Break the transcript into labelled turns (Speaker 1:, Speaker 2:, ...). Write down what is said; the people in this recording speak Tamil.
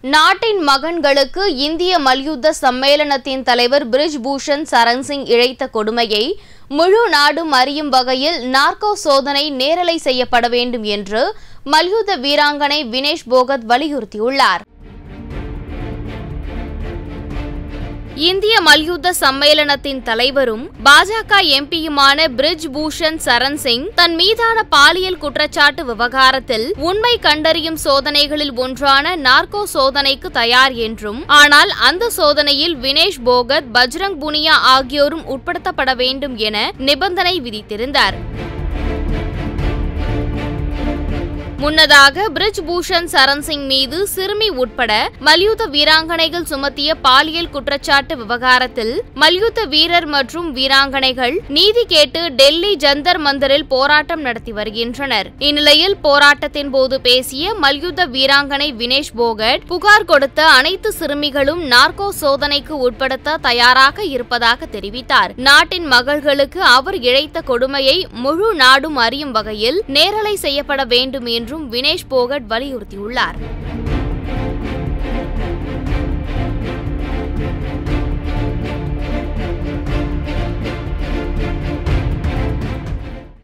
Speaker 1: நாட்டின் மகன்களுக்கு இந்திய மல்யுத்த சம்மேளனத்தின் தலைவர் பிரிஜ் பூஷன் சரண் சிங் இழைத்த கொடுமையை முழு நாடும் அறியும் வகையில் நார்கோ சோதனை நேரலை செய்யப்பட வேண்டும் என்று மல்யுத்த வீராங்கனை வினேஷ் போகத் வலியுறுத்தியுள்ளார் இந்திய மல்யுத்த சம்மேளனத்தின் தலைவரும் பாஜக எம்பியுமான பிரிஜ் பூஷன் சரண் சிங் தன் மீதான பாலியல் குற்றச்சாட்டு விவகாரத்தில் உண்மை கண்டறியும் சோதனைகளில் ஒன்றான நார்கோ சோதனைக்கு தயார் என்றும் ஆனால் அந்த சோதனையில் வினேஷ் போகத் பஜ்ரங் புனியா ஆகியோரும் உட்படுத்தப்பட வேண்டும் என நிபந்தனை விதித்திருந்தார் முன்னதாக பிரிஜ் பூஷன் சரண் சிங் மீது சிறுமி உட்பட மல்யுத்த வீராங்கனைகள் சுமத்திய பாலியல் குற்றச்சாட்டு விவகாரத்தில் மல்யுத்த வீரர் மற்றும் வீராங்கனைகள் நீதி கேட்டு டெல்லி ஜந்தர் மந்தரில் போராட்டம் நடத்தி வருகின்றனர் இந்நிலையில் போராட்டத்தின் போது பேசிய மல்யுத்த வீராங்கனை வினேஷ் போகட் புகார் கொடுத்த அனைத்து சிறுமிகளும் நார்கோ சோதனைக்கு உட்படுத்த தயாராக இருப்பதாக தெரிவித்தார் நாட்டின் மகள்களுக்கு அவர் இழைத்த கொடுமையை முழு நாடும் அறியும் வகையில் நேரலை செய்யப்பட வேண்டும் என்றும் வினேஷ் போகட் வலியுறுத்தியுள்ளார்